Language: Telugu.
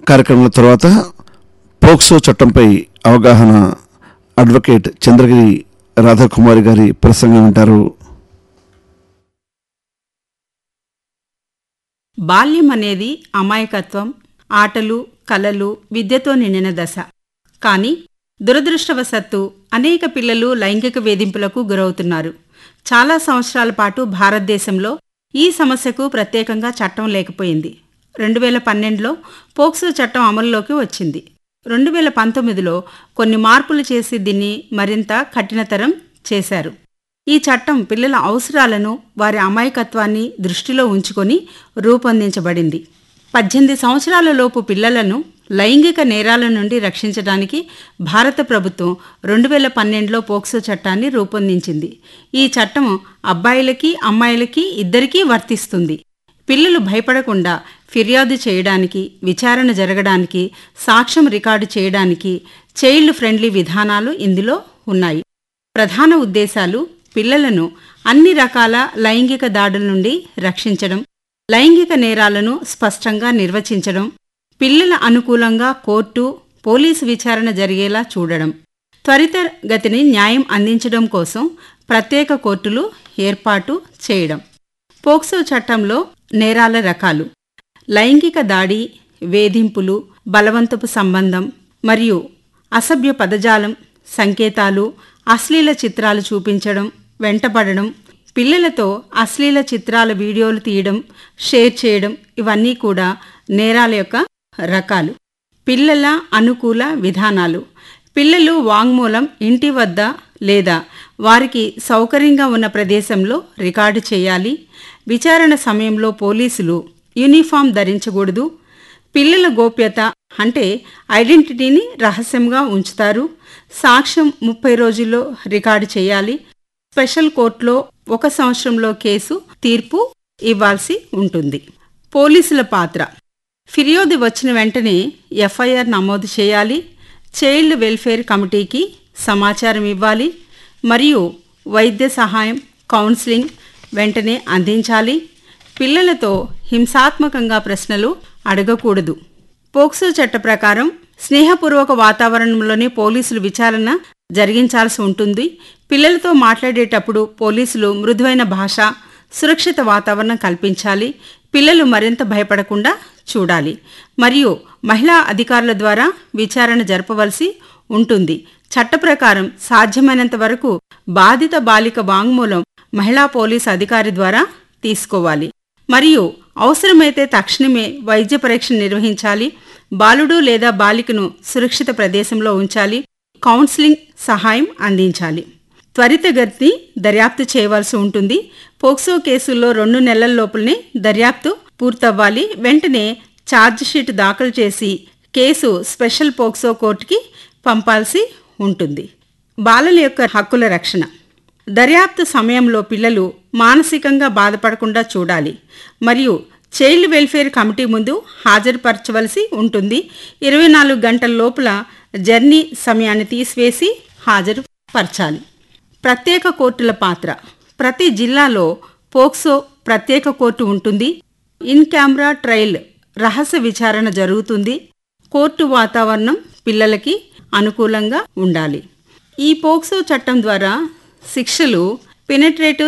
కార్యక్రమం తర్వాత పోక్సో చట్టంపై అవగాహన అడ్వకేట్ చంద్రగిరి రాధాకుమారి గారి ప్రసంగం వింటారు బాల్యం అనేది అమాయకత్వం ఆటలు కలలు విద్యతో నిండిన దశ కానీ దురదృష్టవశత్తు అనేక పిల్లలు లైంగిక వేధింపులకు గురవుతున్నారు చాలా సంవత్సరాల పాటు భారతదేశంలో ఈ సమస్యకు ప్రత్యేకంగా చట్టం లేకపోయింది రెండు వేల పన్నెండులో పోక్సో చట్టం అమలులోకి వచ్చింది రెండు వేల పంతొమ్మిదిలో కొన్ని మార్పులు చేసి దీన్ని మరింత కఠినతరం చేశారు ఈ చట్టం పిల్లల అవసరాలను వారి అమాయకత్వాన్ని దృష్టిలో ఉంచుకొని రూపొందించబడింది పద్దెనిమిది సంవత్సరాల లోపు పిల్లలను లైంగిక నేరాల నుండి రక్షించడానికి భారత ప్రభుత్వం రెండు వేల పన్నెండులో పోక్సో చట్టాన్ని రూపొందించింది ఈ చట్టం అబ్బాయిలకి అమ్మాయిలకి ఇద్దరికీ వర్తిస్తుంది పిల్లలు భయపడకుండా ఫిర్యాదు చేయడానికి విచారణ జరగడానికి సాక్ష్యం రికార్డు చేయడానికి చైల్డ్ ఫ్రెండ్లీ విధానాలు ఇందులో ఉన్నాయి ప్రధాన ఉద్దేశాలు పిల్లలను అన్ని రకాల లైంగిక దాడుల నుండి రక్షించడం లైంగిక నేరాలను స్పష్టంగా నిర్వచించడం పిల్లల అనుకూలంగా కోర్టు పోలీసు విచారణ జరిగేలా చూడడం త్వరితగతిని న్యాయం అందించడం కోసం ప్రత్యేక కోర్టులు ఏర్పాటు చేయడం పోక్సో చట్టంలో నేరాల రకాలు లైంగిక దాడి వేధింపులు బలవంతపు సంబంధం మరియు అసభ్య పదజాలం సంకేతాలు అశ్లీల చిత్రాలు చూపించడం వెంటపడడం పిల్లలతో అశ్లీల చిత్రాల వీడియోలు తీయడం షేర్ చేయడం ఇవన్నీ కూడా నేరాల యొక్క రకాలు పిల్లల అనుకూల విధానాలు పిల్లలు వాంగ్మూలం ఇంటి వద్ద లేదా వారికి సౌకర్యంగా ఉన్న ప్రదేశంలో రికార్డు చేయాలి విచారణ సమయంలో పోలీసులు యూనిఫామ్ ధరించకూడదు పిల్లల గోప్యత అంటే ఐడెంటిటీని రహస్యంగా ఉంచుతారు సాక్ష్యం ముప్పై రోజుల్లో రికార్డు చేయాలి స్పెషల్ కోర్టులో ఒక సంవత్సరంలో కేసు తీర్పు ఇవ్వాల్సి ఉంటుంది పోలీసుల పాత్ర ఫిర్యాదు వచ్చిన వెంటనే ఎఫ్ఐఆర్ నమోదు చేయాలి చైల్డ్ వెల్ఫేర్ కమిటీకి సమాచారం ఇవ్వాలి మరియు వైద్య సహాయం కౌన్సిలింగ్ వెంటనే అందించాలి పిల్లలతో హింసాత్మకంగా ప్రశ్నలు అడగకూడదు పోక్సో చట్ట ప్రకారం స్నేహపూర్వక వాతావరణంలోనే పోలీసులు విచారణ జరిగించాల్సి ఉంటుంది పిల్లలతో మాట్లాడేటప్పుడు పోలీసులు మృదువైన భాష సురక్షిత వాతావరణం కల్పించాలి పిల్లలు మరింత భయపడకుండా చూడాలి మరియు మహిళా అధికారుల ద్వారా విచారణ జరపవలసి ఉంటుంది చట్ట ప్రకారం సాధ్యమైనంత వరకు బాధిత బాలిక వాంగ్మూలం మహిళా పోలీసు అధికారి ద్వారా తీసుకోవాలి మరియు అవసరమైతే తక్షణమే వైద్య పరీక్ష నిర్వహించాలి బాలుడు లేదా బాలికను సురక్షిత ప్రదేశంలో ఉంచాలి కౌన్సిలింగ్ సహాయం అందించాలి త్వరితగతిని దర్యాప్తు చేయవలసి ఉంటుంది పోక్సో కేసుల్లో రెండు నెలల లోపలనే దర్యాప్తు పూర్తవ్వాలి వెంటనే ఛార్జ్షీట్ దాఖలు చేసి కేసు స్పెషల్ పోక్సో కోర్టుకి పంపాల్సి ఉంటుంది బాలల యొక్క హక్కుల రక్షణ దర్యాప్తు సమయంలో పిల్లలు మానసికంగా బాధపడకుండా చూడాలి మరియు చైల్డ్ వెల్ఫేర్ కమిటీ ముందు హాజరుపరచవలసి ఉంటుంది ఇరవై నాలుగు గంటల లోపల జర్నీ సమయాన్ని తీసివేసి హాజరుపరచాలి ప్రత్యేక కోర్టుల పాత్ర ప్రతి జిల్లాలో పోక్సో ప్రత్యేక కోర్టు ఉంటుంది ఇన్ కెమెరా ట్రయల్ రహస్య విచారణ జరుగుతుంది కోర్టు వాతావరణం పిల్లలకి అనుకూలంగా ఉండాలి ఈ పోక్సో చట్టం ద్వారా శిక్షలు పెనట్రేటివ్